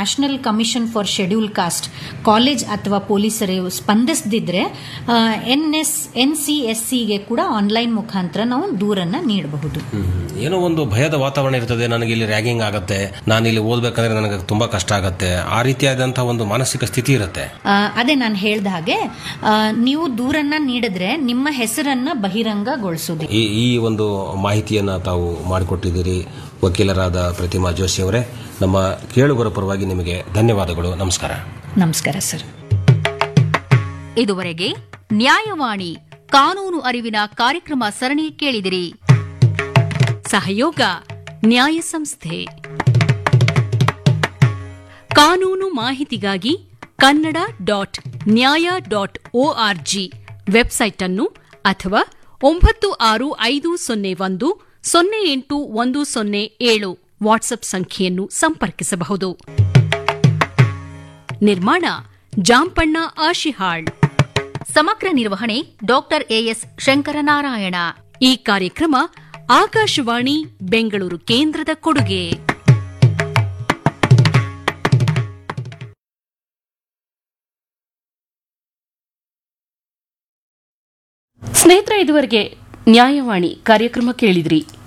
National commission for schedule caste college ಅಥವಾ ಪೊಲೀಸರು ಸ್ಪಂದಿಸದಿದ್ರೆ N S N C S ಸಿಗೆ ಕೂಡ ಆನ್ಲೈನ್ ಮುಖಾಂತರ ನಾವು ದೂರನ್ನ ನೀಡಬಹುದು ಹ್ಮ್. ಏನೋ ಒಂದು ಭಯದ ವಾತಾವರಣ ಇರ್ತದೆ ನನಗೆ ಇಲ್ಲಿ ರ್ಯಾಗಿಂಗ್ ಆಗತ್ತೆ ನಾನು ಇಲ್ಲಿ ಓದ್ಬೇಕಂದ್ರೆ ನನಗೆ ತುಂಬಾ ಕಷ್ಟ ಆಗತ್ತೆ ಆ ರೀತಿಯಾದಂತಹ ಒಂದು ಮಾನಸಿಕ ಸ್ಥಿತಿ ಇರುತ್ತೆ ಆ, ಅದೇ ನಾನು ಹೇಳ್ದ ಹಾಗೆ ಆ, ನೀವು ದೂರನ್ನ ನೀಡಿದ್ರೆ ನಿಮ್ಮ ಹೆಸರನ್ನ ಬಹಿರಂಗಗೊಳಿಸುವುದು ಈ ಈ ಒಂದು ಮಾಹಿತಿಯನ್ನ ತಾವು ಮಾಡಿಕೊಟ್ಟಿದ್ದೀರಿ ವಕೀಲರಾದ ಪ್ರತಿಮಾ ಜೋಶಿ ಅವರೇ ನಮ್ಮ ಕೇಳುಗರ ಪರವಾಗಿ ನಿಮಗೆ ಧನ್ಯವಾದಗಳು ನಮಸ್ಕಾರ ನಮಸ್ಕಾರ ಸರ್ ಇದುವರೆಗೆ ನ್ಯಾಯವಾಣಿ ಕಾನೂನು ಅರಿವಿನ ಕಾರ್ಯಕ್ರಮ ಸರಣಿ ಕೇಳಿದಿರಿ ಸಹಯೋಗ ನ್ಯಾಯ ಸಂಸ್ಥೆ ಕಾನೂನು ಮಾಹಿತಿಗಾಗಿ Kannada dot Nyaya dot O R G website ಅನ್ನು ಅಥವಾ ಒಂಬತ್ತು ಆರು ಐದು ಸೊನ್ನೆ ಒಂದು ಸೊನ್ನೆ ಎಂಟು ಒಂದು ಸೊನ್ನೆ ಏಳು ವಾಟ್ಸ್ಆಪ್ ಸಂಖ್ಯೆಯನ್ನು ಸಂಪರ್ಕಿಸಬಹುದು ನಿರ್ಮಾಣ ಜಾಂಪಣ್ಣ ಆಶಿಹಾಳ್ ಸಮಗ್ರ ನಿರ್ವಹಣೆ ಡಾಕ್ಟರ್ ಎಎಸ್ ಶಂಕರನಾರಾಯಣ ಈ ಕಾರ್ಯಕ್ರಮ ಆಕಾಶವಾಣಿ ಬೆಂಗಳೂರು ಕೇಂದ್ರದ ಕೊಡುಗೆ ಸ್ನೇಹಿತರೆ ಇದುವರೆಗೆ ನ್ಯಾಯವಾಣಿ ಕಾರ್ಯಕ್ರಮ ಕೇಳಿದ್ರಿ